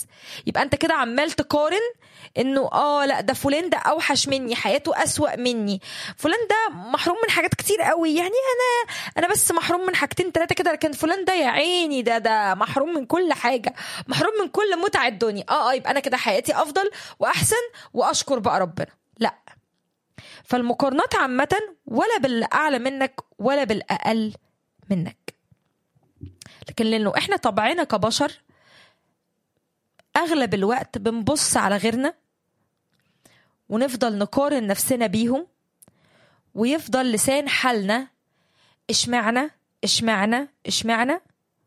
يبقى انت كده عمال تقارن انه اه لا ده فلان ده اوحش مني حياته اسوأ مني فلان ده محروم من حاجات كتير قوي يعني انا انا بس محروم من حاجتين ثلاثه كده لكن فلان ده يا عيني ده ده محروم من كل حاجه محروم من كل متع الدنيا اه اه يبقى انا كده حياتي افضل واحسن واشكر بقى ربنا لا فالمقارنات عامه ولا بالاعلى منك ولا بالاقل منك لكن لانه احنا طبعنا كبشر اغلب الوقت بنبص على غيرنا ونفضل نقارن نفسنا بيهم ويفضل لسان حالنا اشمعنا اشمعنا اشمعنا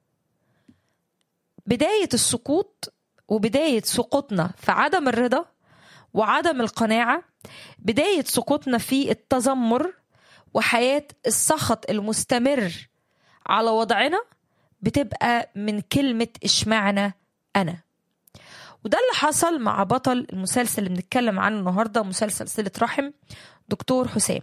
بداية السقوط وبداية سقوطنا في عدم الرضا وعدم القناعة بداية سقوطنا في التذمر وحياة السخط المستمر على وضعنا بتبقى من كلمة اشمعنا أنا وده اللي حصل مع بطل المسلسل اللي بنتكلم عنه النهارده مسلسل صلة رحم دكتور حسام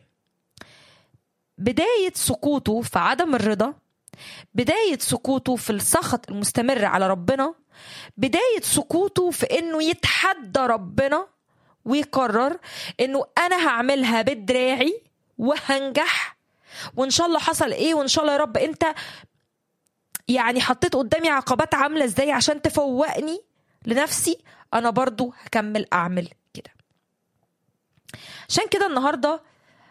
بداية سقوطه في عدم الرضا بداية سقوطه في السخط المستمر على ربنا بداية سقوطه في انه يتحدى ربنا ويقرر انه انا هعملها بدراعي وهنجح وان شاء الله حصل ايه وان شاء الله يا رب انت يعني حطيت قدامي عقبات عامله ازاي عشان تفوقني لنفسي انا برضو هكمل اعمل كده عشان كده النهارده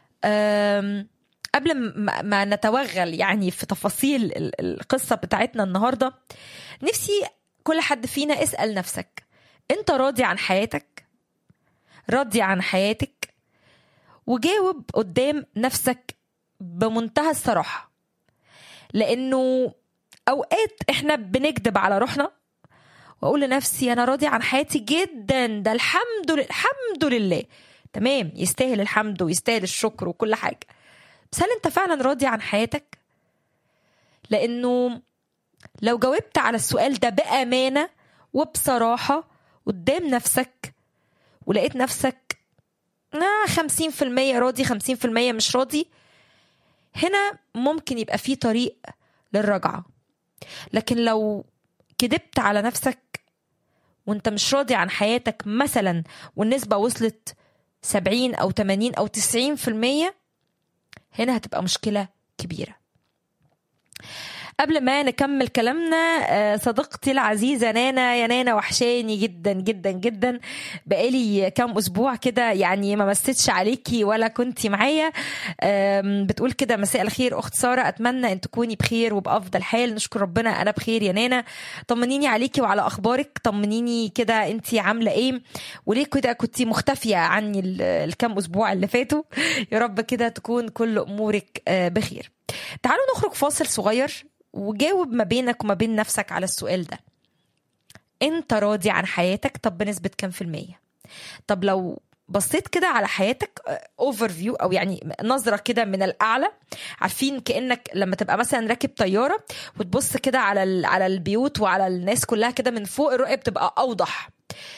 قبل ما نتوغل يعني في تفاصيل القصه بتاعتنا النهارده نفسي كل حد فينا اسال نفسك انت راضي عن حياتك راضي عن حياتك وجاوب قدام نفسك بمنتهى الصراحه لانه اوقات احنا بنكذب على روحنا واقول لنفسي انا راضي عن حياتي جدا ده الحمد لله الحمد لله تمام يستاهل الحمد ويستاهل الشكر وكل حاجه بس هل انت فعلا راضي عن حياتك لانه لو جاوبت على السؤال ده بامانه وبصراحه قدام نفسك ولقيت نفسك آه خمسين في المية راضي خمسين في المية مش راضي هنا ممكن يبقى في طريق للرجعة لكن لو كدبت على نفسك وانت مش راضي عن حياتك مثلا والنسبة وصلت سبعين أو تمانين أو تسعين في المية هنا هتبقى مشكلة كبيرة قبل ما نكمل كلامنا صديقتي العزيزه نانا يا نانا وحشاني جدا جدا جدا بقالي كام اسبوع كده يعني ما مسيتش عليكي ولا كنتي معايا بتقول كده مساء الخير اخت ساره اتمنى ان تكوني بخير وبافضل حال نشكر ربنا انا بخير يا نانا طمنيني عليكي وعلى اخبارك طمنيني كده انت عامله ايه وليه كده كنتي مختفيه عني الكام اسبوع اللي فاتوا يا رب كده تكون كل امورك بخير تعالوا نخرج فاصل صغير وجاوب ما بينك وما بين نفسك على السؤال ده انت راضي عن حياتك طب بنسبة كام في المية طب لو بصيت كده على حياتك اوفر فيو او يعني نظره كده من الاعلى عارفين كانك لما تبقى مثلا راكب طياره وتبص كده على على البيوت وعلى الناس كلها كده من فوق الرؤيه بتبقى اوضح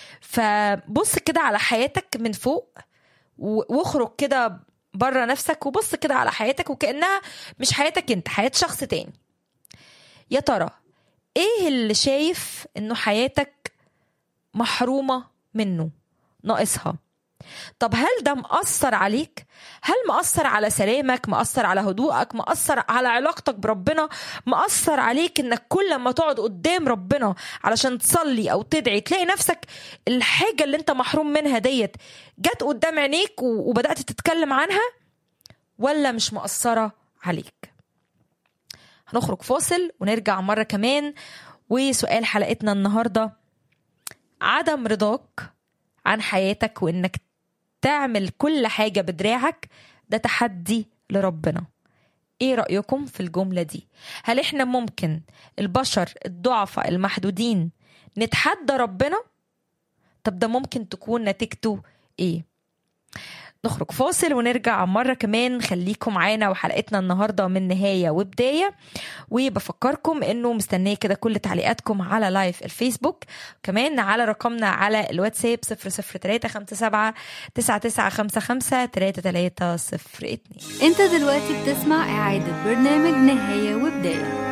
فبص كده على حياتك من فوق واخرج كده بره نفسك وبص كده على حياتك وكانها مش حياتك انت حياه شخص تاني يا ترى ايه اللي شايف انه حياتك محرومه منه ناقصها طب هل ده مأثر عليك؟ هل مأثر على سلامك؟ مأثر على هدوءك؟ مأثر على علاقتك بربنا؟ مأثر عليك انك كل ما تقعد قدام ربنا علشان تصلي او تدعي تلاقي نفسك الحاجة اللي انت محروم منها ديت جت قدام عينيك وبدأت تتكلم عنها ولا مش مأثرة عليك؟ هنخرج فاصل ونرجع مرة كمان وسؤال حلقتنا النهاردة عدم رضاك عن حياتك وانك تعمل كل حاجة بدراعك ده تحدي لربنا ايه رأيكم في الجملة دي هل احنا ممكن البشر الضعفاء المحدودين نتحدى ربنا طب ده ممكن تكون نتيجته ايه نخرج فاصل ونرجع مرة كمان خليكم معانا وحلقتنا النهاردة من نهاية وبداية وبفكركم انه مستنية كده كل تعليقاتكم على لايف الفيسبوك كمان على رقمنا على الواتساب 00357 9955 3302 انت دلوقتي بتسمع اعادة برنامج نهاية وبداية